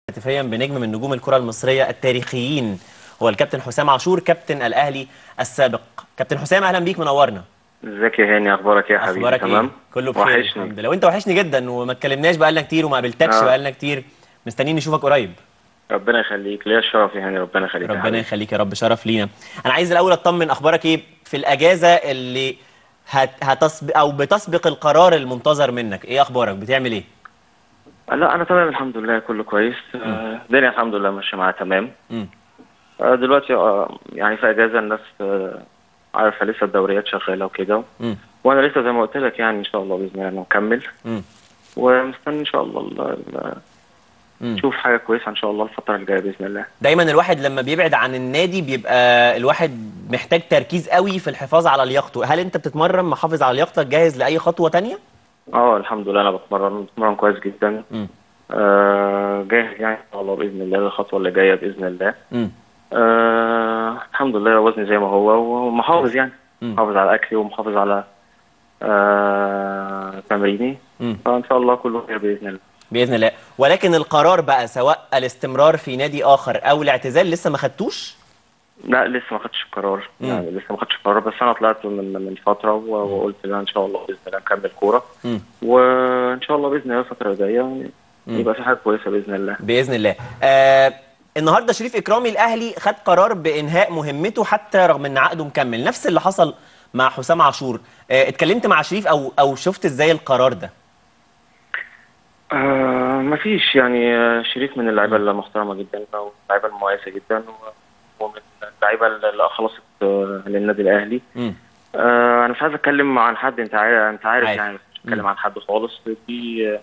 هاتفيا بنجم من نجوم الكرة المصرية التاريخيين هو الكابتن حسام عاشور كابتن الأهلي السابق كابتن حسام أهلا بيك منورنا ازيك يا هاني اخبارك ايه يا حبيبي أخبارك تمام إيه؟ كله بخير وحشني الحمد لله وأنت وحشني جدا وما اتكلمناش بقالنا كتير وما قابلتكش آه. بقالنا كتير مستنيين نشوفك قريب ربنا يخليك ليا الشرف يا هاني ربنا يخليك يا ربنا حبيبي. يخليك يا رب شرف لينا أنا عايز الأول أطمن أخبارك إيه في الأجازة اللي هت... هتسبق أو بتسبق القرار المنتظر منك إيه أخبارك بتعمل إيه؟ لا انا تمام الحمد لله كله كويس آه، الدنيا الحمد لله ماشيه معايا تمام مم. آه، دلوقتي آه، يعني في اجازه الناس آه، عارفه لسه الدوريات شغاله وكده مم. وانا لسه زي ما قلت لك يعني ان شاء الله باذن الله نكمل مم. ومستني ان شاء الله ال- ال- مم. نشوف حاجه كويسه ان شاء الله الفتره الجايه باذن الله دايما الواحد لما بيبعد عن النادي بيبقى الواحد محتاج تركيز قوي في الحفاظ على لياقته هل انت بتتمرن محافظ على لياقتك جاهز لاي خطوه تانية اه الحمد لله انا بتمرن بتمرن كويس جدا امم آه جاهز يعني ان شاء الله باذن الله للخطوه اللي جايه باذن الله امم آه الحمد لله وزني زي ما هو ومحافظ يعني مم. محافظ على اكلي ومحافظ على آه تمريني امم فان شاء الله كله خير باذن الله باذن الله ولكن القرار بقى سواء الاستمرار في نادي اخر او الاعتزال لسه ما خدتوش لا لسه ما خدتش القرار مم. يعني لسه ما خدتش القرار بس انا طلعت من من فتره و- وقلت لا ان شاء الله باذن الله نكمل كوره امم وان شاء الله باذن الله الفتره الجايه يبقى في حاجه كويسه باذن الله باذن الله آه النهارده شريف اكرامي الاهلي خد قرار بانهاء مهمته حتى رغم ان عقده مكمل نفس اللي حصل مع حسام عاشور آه اتكلمت مع شريف او او شفت ازاي القرار ده آه ما فيش يعني آه، شريف من اللعيبه المحترمه جدا واللعيبه المميزه جدا و- ومن اللعيبه اللي خلصت آه، للنادي الاهلي امم آه انا مش عايز اتكلم عن حد انت عارف انت عارف عارف. يعني مش مم. بتكلم عن حد خالص دي آه،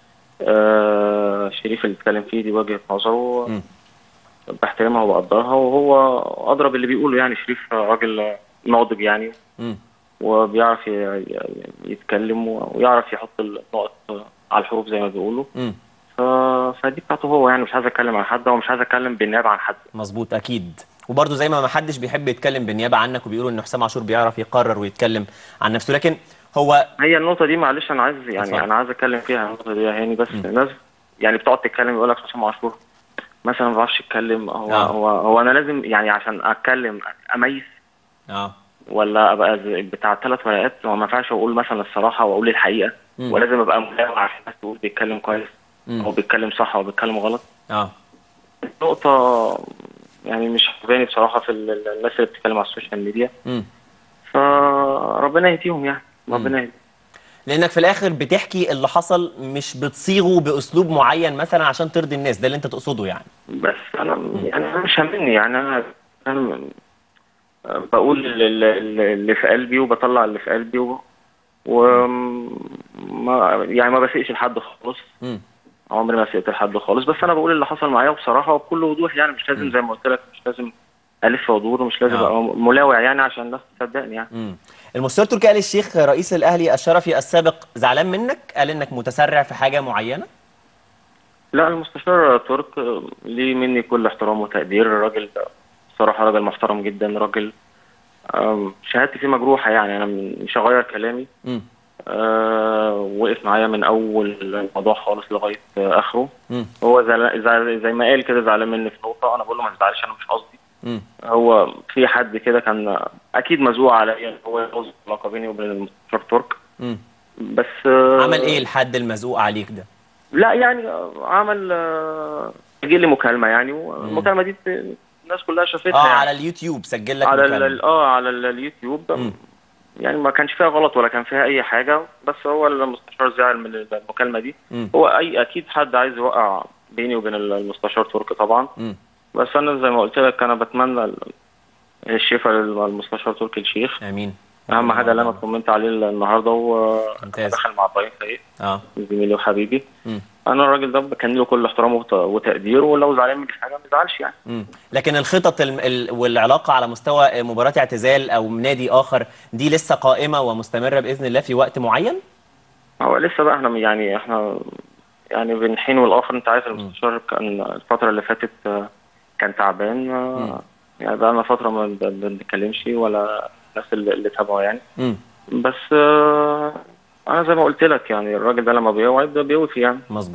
آه شريف اللي اتكلم فيه دي وجهه نظره مم. بحترمها وبقدرها وهو ادرى باللي بيقوله يعني شريف راجل ناضج يعني امم وبيعرف ي- ي- يتكلم ويعرف يحط النقط على الحروف زي ما بيقولوا امم ف... فدي بتاعته هو يعني مش عايز اتكلم عن حد ومش عايز اتكلم بالنيابه عن حد مظبوط اكيد وبرضه زي ما ما حدش بيحب يتكلم بالنيابه عنك وبيقولوا ان حسام عاشور بيعرف يقرر ويتكلم عن نفسه لكن هو هي النقطه دي معلش انا عايز يعني اتفضل. انا عايز اتكلم فيها النقطه دي يا هاني بس الناس يعني بتقعد تتكلم يقول لك حسام عاشور مثلا ما بيعرفش يتكلم هو آه. هو هو انا لازم يعني عشان اتكلم اميز اه ولا ابقى زي- بتاع ثلاث ورقات هو ما ينفعش اقول مثلا الصراحه واقول الحقيقه مم. ولازم ابقى ملاوع عشان الناس تقول بيتكلم كويس مم. او بيتكلم صح او بيتكلم غلط اه نقطة يعني مش عجباني بصراحة في ال- ال- الناس اللي بتتكلم على السوشيال ميديا امم فربنا يهديهم يعني ربنا يهديهم لانك في الاخر بتحكي اللي حصل مش بتصيغه باسلوب معين مثلا عشان ترضي الناس ده اللي انت تقصده يعني بس أنا يعني أنا مش هاممني يعني أنا أنا بقول ال- ال- ال- اللي في قلبي وبطلع اللي في قلبي و, و ما يعني ما بسيئش لحد خالص امم عمري ما سئت لحد خالص بس أنا بقول اللي حصل معايا بصراحة وبكل وضوح يعني مش لازم زي ما قلت لك مش لازم ألف وأدور ومش لازم آه. أبقى ملاوع يعني عشان الناس تصدقني يعني امم المستشار تركي آل الشيخ رئيس الاهلي الشرفي السابق زعلان منك قال انك متسرع في حاجه معينه لا المستشار ترك ليه مني كل احترام وتقدير الراجل ده صراحة راجل محترم جدا راجل أم، شهادتي فيه مجروحة يعني أنا مش هغير كلامي امم أه وقف معايا من أول الموضوع خالص لغاية آه، آخره امم هو زعل- زعل- زي ما قال كده زعلان مني في نقطة أنا بقول له ما تزعلش أنا مش قصدي امم هو في حد كده كان أكيد مزوق عليا إن هو يبوظ العلاقة بيني وبين المستشار ترك امم بس آه، عمل ايه الحد المزقوق عليك ده لا يعني عمل آه، جه لي مكالمه يعني والمكالمه دي ت- الناس كلها شافتها اه يعني. على اليوتيوب سجل لك على مكالمة. ال- اه على ال- اليوتيوب مم. يعني ما كانش فيها غلط ولا كان فيها اي حاجه بس هو المستشار زعل من المكالمه دي مم. هو اي اكيد حد عايز يوقع بيني وبين المستشار تركي طبعا مم. بس انا زي ما قلت لك انا بتمنى ال- الشفاء للمستشار تركي الشيخ امين اهم حاجه اللي انا طمنت عليه النهارده هو ممتاز. دخل مع ابراهيم فايق اه زميلي وحبيبي مم. انا الراجل ده كان له كل احترام وت- وتقدير ولو زعلان من حاجه ما يزعلش يعني مم. لكن الخطط الم... ال... والعلاقه على مستوى مباراه اعتزال او نادي اخر دي لسه قائمه ومستمره باذن الله في وقت معين هو لسه بقى احنا يعني احنا يعني بين حين والاخر انت عارف المستشار كان الفتره اللي فاتت آه، كان تعبان آه، يعني بقى لنا فتره ما ب- بنتكلمش ولا الناس اللي, اللي تابعه يعني مم. بس آه، انا زي ما قلت لك يعني الراجل ده لما بيوعد بيوفي يعني مظبوط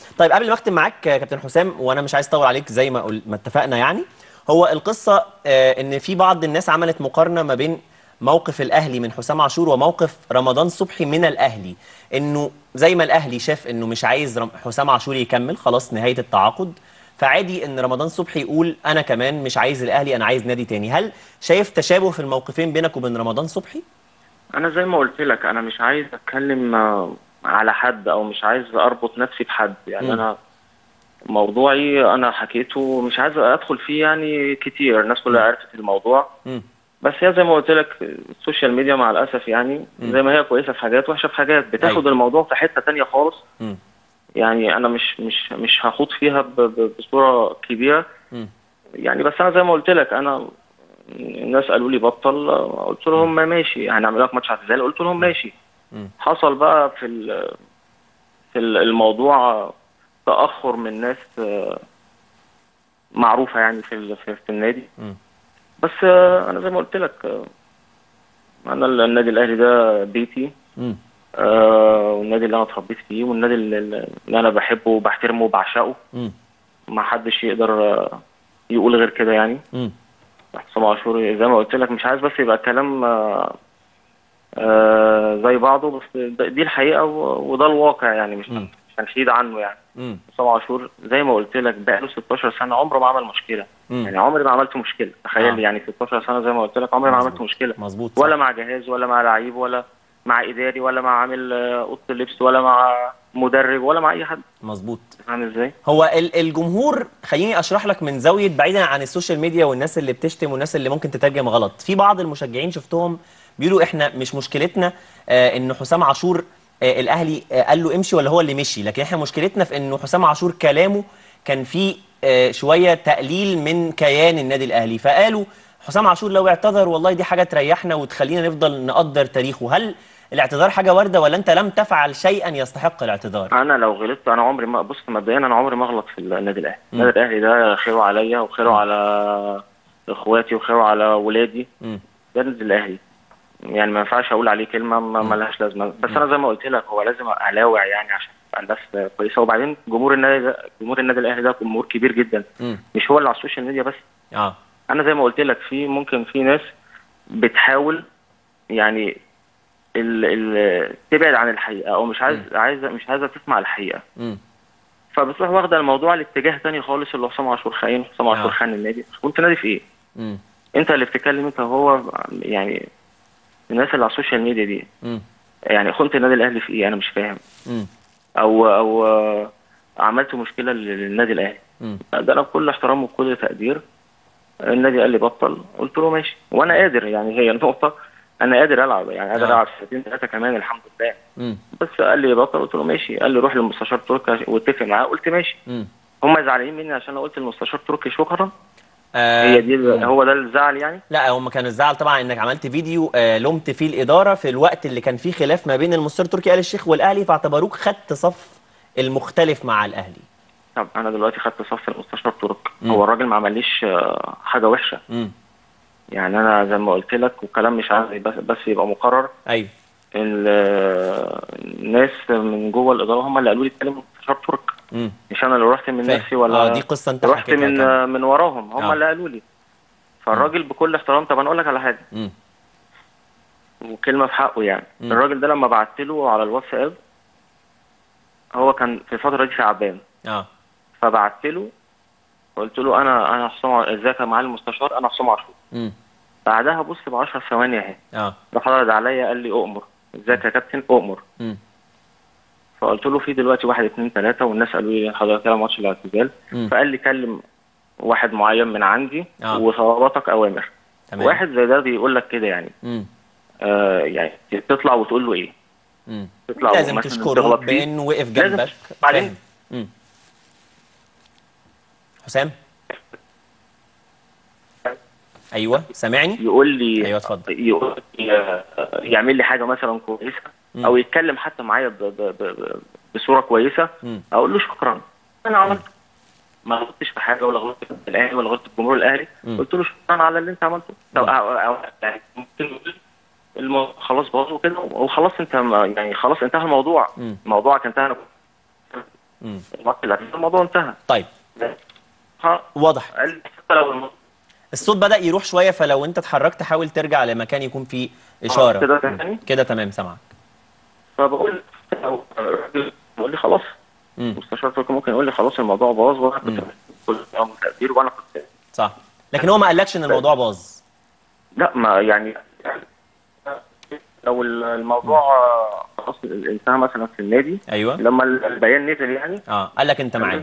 طيب قبل ما اختم معاك يا كابتن حسام وانا مش عايز اطول عليك زي ما قل... ما اتفقنا يعني هو القصه آه، ان في بعض الناس عملت مقارنه ما بين موقف الاهلي من حسام عاشور وموقف رمضان صبحي من الاهلي انه زي ما الاهلي شاف انه مش عايز رم... حسام عاشور يكمل خلاص نهايه التعاقد فعادي ان رمضان صبحي يقول انا كمان مش عايز الاهلي انا عايز نادي تاني هل شايف تشابه في الموقفين بينك وبين رمضان صبحي انا زي ما قلت لك انا مش عايز اتكلم آه، على حد او مش عايز اربط نفسي بحد يعني مم. انا موضوعي انا حكيته مش عايز ادخل فيه يعني كتير الناس كلها عرفت الموضوع مم. بس هي زي ما قلت لك السوشيال ميديا مع الاسف يعني مم. زي ما هي كويسه في حاجات وحشه في حاجات بتاخد أيوة. الموضوع في حته تانية خالص مم. يعني انا مش مش مش هخوض فيها ب- ب- بصوره كبيره مم. يعني بس انا زي ما قلت لك انا الناس قالوا لي بطل قلت لهم ماشي هنعمل لك ماتش اعتزال قلت لهم ماشي مم. حصل بقى في ال- في ال- الموضوع تاخر من ناس آه، معروفه يعني في ال- في في النادي مم. بس آه، انا زي ما قلت لك آه، انا ال- النادي الاهلي ده بيتي مم. آه، والنادي اللي انا اتربيت فيه والنادي اللي اللي انا بحبه وبحترمه وبعشقه مم. ما حدش يقدر آه، يقول غير كده يعني مم. حسام عاشور زي ما قلت لك مش عايز بس يبقى كلام آه، آه، زي بعضه بس ده- دي الحقيقه و- وده الواقع يعني مش مم. مش هنحيد عنه يعني مم. حسام عاشور زي ما قلت لك بقاله 16 سنه عمره ما عمل مشكله مم. يعني عمري ما عملت مشكله تخيل آه. يعني 16 سنه زي ما قلت لك عمري ما مظبوط. عملت مشكله مظبوط صح. ولا مع جهاز ولا مع لعيب ولا مع اداري ولا مع عامل آه، اوضه اللبس ولا مع مدرب ولا مع اي حد مظبوط فاهم ازاي؟ هو ال- الجمهور خليني اشرح لك من زاويه بعيدا عن السوشيال ميديا والناس اللي بتشتم والناس اللي ممكن تترجم غلط في بعض المشجعين شفتهم بيقولوا احنا مش مشكلتنا آه ان حسام عاشور آه الاهلي آه قال له امشي ولا هو اللي مشي لكن احنا مشكلتنا في انه حسام عاشور كلامه كان فيه آه شويه تقليل من كيان النادي الاهلي فقالوا حسام عاشور لو اعتذر والله دي حاجه تريحنا وتخلينا نفضل نقدر تاريخه هل الاعتذار حاجه وارده ولا انت لم تفعل شيئا يستحق الاعتذار انا لو غلطت انا عمري ما بص مبدئيا انا عمري ما اغلط في النادي الاهلي مم. النادي الاهلي ده خيره عليا وخيره على اخواتي وخيره على ولادي مم. ده النادي الاهلي يعني ما ينفعش اقول عليه كلمه ما ما لهاش لازمه بس انا زي ما قلت لك هو لازم الاوع يعني عشان تبقى الناس كويسه وبعدين جمهور النادي ده جمهور النادي الاهلي ده جمهور كبير جدا مم. مش هو اللي على السوشيال ميديا بس اه انا زي ما قلت لك في ممكن في ناس بتحاول يعني ال ال تبعد عن الحقيقه او مش عايز عايزه مش عايزه تسمع الحقيقه مم. فبتروح واخده الموضوع لاتجاه تاني خالص اللي حسام عاشور خاين حسام آه. عاشور خان النادي وانت نادي في ايه؟ مم. انت اللي بتتكلم انت وهو يعني الناس اللي على السوشيال ميديا دي مم. يعني خنت النادي الاهلي في ايه انا مش فاهم مم. او او آه، عملت مشكله لل- للنادي الاهلي مم. ده انا بكل احترام وبكل تقدير النادي قال لي بطل قلت له ماشي وانا قادر يعني هي النقطه انا قادر العب يعني قادر آه. العب سنتين ثلاثه كمان الحمد لله مم. بس قال لي بطل قلت له ماشي قال لي روح للمستشار تركي واتفق معاه قلت ماشي مم. هم زعلانين مني عشان انا قلت للمستشار تركي شكرا آه، هي دي مم. هو ده الزعل يعني لا هم كان الزعل طبعا انك عملت فيديو آه لومت فيه الاداره في الوقت اللي كان فيه خلاف ما بين المستشار تركي آل الشيخ والاهلي فاعتبروك خدت صف المختلف مع الاهلي طب انا دلوقتي خدت صف المستشار تركي مم. هو الراجل ما عمليش آه، حاجه وحشه امم يعني انا زي ما قلت لك وكلام مش عايز بس, بس يبقى مقرر ايوه ال- آه، الناس من جوه الاداره هم اللي قالوا لي اتكلم المستشار تركي امم مش انا اللي رحت من فاهم. نفسي ولا اه دي قصه انت رحت حكيتها من كمان. من وراهم هم آه. اللي قالوا لي فالراجل بكل احترام طب انا اقول لك على حاجه مم. وكلمه في حقه يعني مم. الراجل ده لما بعت له على الواتساب هو كان في الفتره دي تعبان اه فبعت له قلت له انا انا حسام ع- ازيك يا معالي المستشار انا حسام عاشور امم بعدها بص ب 10 ثواني اهي اه راح رد عليا قال لي اؤمر ازيك يا كابتن اؤمر امم فقلت له في دلوقتي واحد اتنين تلاته والناس قالوا لي حضرتك كده ماتش الاعتزال مم. فقال لي كلم واحد معين من عندي آه. وطلباتك اوامر تمام واحد زي ده بيقول لك كده يعني امم آه يعني تطلع وتقول له ايه امم تطلع لازم مثلاً تشكره تغلط فيه. بانه وقف لازم جنبك بعدين- فاهم. امم حسام ايوه سامعني يقول لي ايوه اتفضل يقول لي آه، يعمل لي حاجه مثلا كويسه مم. او يتكلم حتى معايا ب- ب- ب- بصوره كويسه مم. اقول له شكرا انا عملت ما غلطتش في حاجه ولا غلطت في الاهلي ولا غلطت في الجمهور الاهلي مم. قلت له شكرا على اللي انت عملته طب مم. أو أو يعني ممكن يقول الموضوع خلاص باظ وكده وخلاص انت ما- يعني خلاص انتهى الموضوع مم. موضوعك انتهى أنا مم. الماتش اللي قبل الموضوع انتهى طيب ها واضح قال لي حتى لو الم- الصوت بدأ يروح شوية فلو انت اتحركت حاول ترجع لمكان يكون فيه إشارة كده تاني كده تمام سامعك فبقول لو الراجل بيقول لي خلاص مم. المستشار تركي ممكن يقول لي خلاص الموضوع باظ وانا كنت كل يوم تقدير وانا كنت صح لكن هو ما قالكش ان الموضوع باظ لا ما يعني لو الموضوع خلاص انتهى مثلا في النادي ايوه لما البيان نزل يعني اه قال لك انت معايا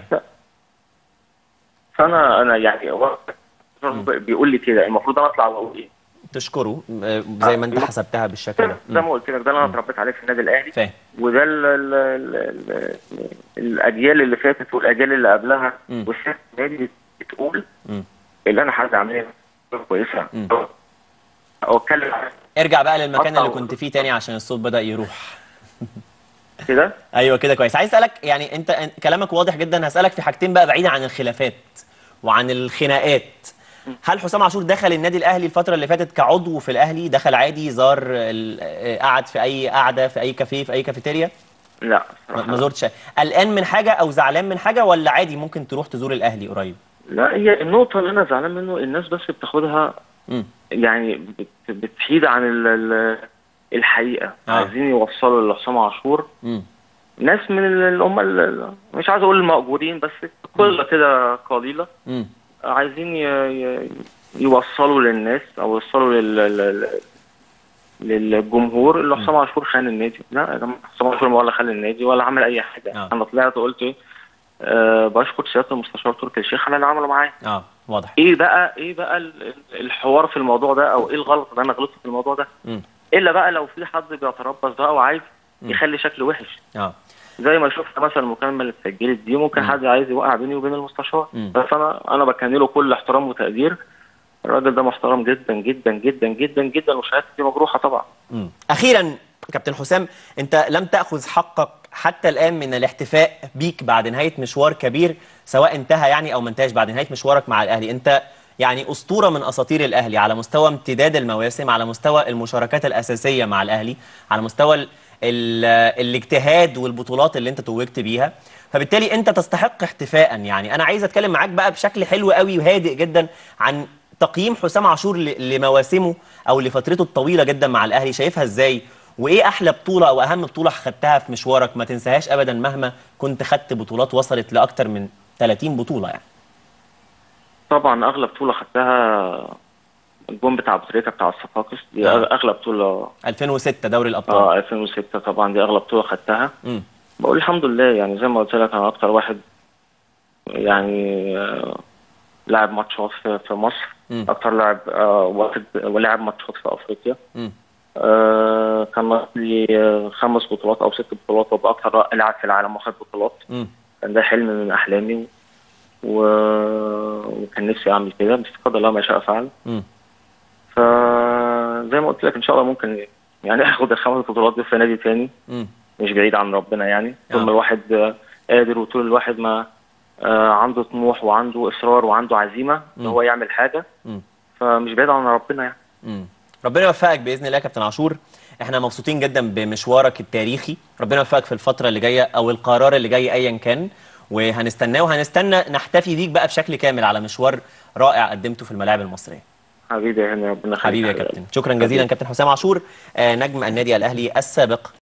فانا انا يعني هو بيقول لي كده المفروض انا اطلع واقول ايه تشكره آه، زي ما انت حسبتها بالشكل ده زي مم. ما قلت لك ده اللي انا اتربيت عليه في النادي الاهلي فاهم وده ال ال ال ال الاجيال اللي فاتت والاجيال اللي قبلها مم. والسياسه النادي بتقول مم. اللي انا حد عاملها كويسه مم. او اتكلم عن ارجع بقى للمكان اللي أطلع. كنت فيه تاني عشان الصوت بدأ يروح كده ايوه كده كويس عايز اسالك يعني انت أنت كلامك واضح جدا هسالك في حاجتين بقى بعيدا عن الخلافات وعن الخناقات هل حسام عاشور دخل النادي الاهلي الفتره اللي فاتت كعضو في الاهلي دخل عادي زار ال- آه، قعد في اي قعده في اي كافيه في اي كافيتيريا لا ما صراحة ما زرتش قلقان من حاجه او زعلان من حاجه ولا عادي ممكن تروح تزور الاهلي قريب لا هي النقطة اللي أنا زعلان منه الناس بس بتاخدها امم يعني بت- بتحيد عن ال- ال- الحقيقة آه. عايزين يوصلوا لحسام عاشور امم ناس من ال- اللي هم ال- مش عايز أقول المأجورين بس قلة كده قليلة امم عايزين ي- ي- يوصلوا للناس أو يوصلوا لل لل- للجمهور اللي حسام عاشور خان النادي لا يا جماعة حسام عاشور ولا خان النادي ولا عمل أي حاجة آه. أنا طلعت وقلت إيه أه بشكر سيادة المستشار تركي الشيخ على اللي عمله معايا اه واضح ايه بقى ايه بقى ال- الحوار في الموضوع ده او ايه الغلط اللي انا غلطت في الموضوع ده امم الا بقى لو في حد بيتربص بقى وعايز مم. يخلي شكله وحش اه زي ما شفت مثلا المكالمه اللي اتسجلت دي ممكن مم. حد عايز يوقع بيني وبين المستشار مم. بس انا انا بكن له كل احترام وتقدير الراجل ده محترم جدا جدا جدا جدا جدا وشهادتي مجروحه طبعا مم. اخيرا كابتن حسام انت لم تاخذ حقك حتى الان من الاحتفاء بيك بعد نهايه مشوار كبير سواء انتهى يعني او ما انتهاش بعد نهايه مشوارك مع الاهلي انت يعني اسطوره من اساطير الاهلي على مستوى امتداد المواسم على مستوى المشاركات الاساسيه مع الاهلي على مستوى ال ال الاجتهاد والبطولات اللي انت توجت بيها فبالتالي انت تستحق احتفاء يعني انا عايز اتكلم معاك بقى بشكل حلو قوي وهادئ جدا عن تقييم حسام عاشور ل- لمواسمه او لفترته الطويله جدا مع الاهلي شايفها ازاي وايه احلى بطوله او اهم بطوله خدتها في مشوارك ما تنساهاش ابدا مهما كنت خدت بطولات وصلت لاكتر من 30 بطوله يعني طبعا اغلى بطوله خدتها الجون بتاع ابو تريكه بتاع الصفاقس دي آه. اغلى بطوله 2006 دوري الابطال اه 2006 طبعا دي اغلى بطوله خدتها امم بقول الحمد لله يعني زي ما قلت لك انا اكتر واحد يعني آه، لاعب ماتشات في في مصر مم. اكتر لاعب آه، واخد ولاعب ماتشات في افريقيا امم آه، كان ناقص لي آه، خمس بطولات او ست بطولات وابقى اكتر لاعب في العالم واخد بطولات امم كان ده حلم من احلامي و... وكان نفسي اعمل كده بس قدر الله ما شاء فعل امم فزي ما قلت لك ان شاء الله ممكن يعني اخد الخمس بطولات دي في نادي تاني امم مش بعيد عن ربنا يعني طول آه. ما الواحد آه، قادر وطول الواحد ما آه، عنده طموح وعنده اصرار وعنده عزيمه ان مم. هو يعمل حاجه امم فمش بعيد عن ربنا يعني امم ربنا يوفقك باذن الله يا كابتن عاشور احنا مبسوطين جدا بمشوارك التاريخي ربنا يوفقك في الفتره اللي جايه او القرار اللي جاي ايا كان وهنستناه وهنستنى نحتفي بيك بقى بشكل كامل على مشوار رائع قدمته في الملاعب المصريه حبيبي يا هاني ربنا يخليك حبيبي يا كابتن شكرا جزيلا كابتن حسام عاشور آه، نجم النادي الاهلي السابق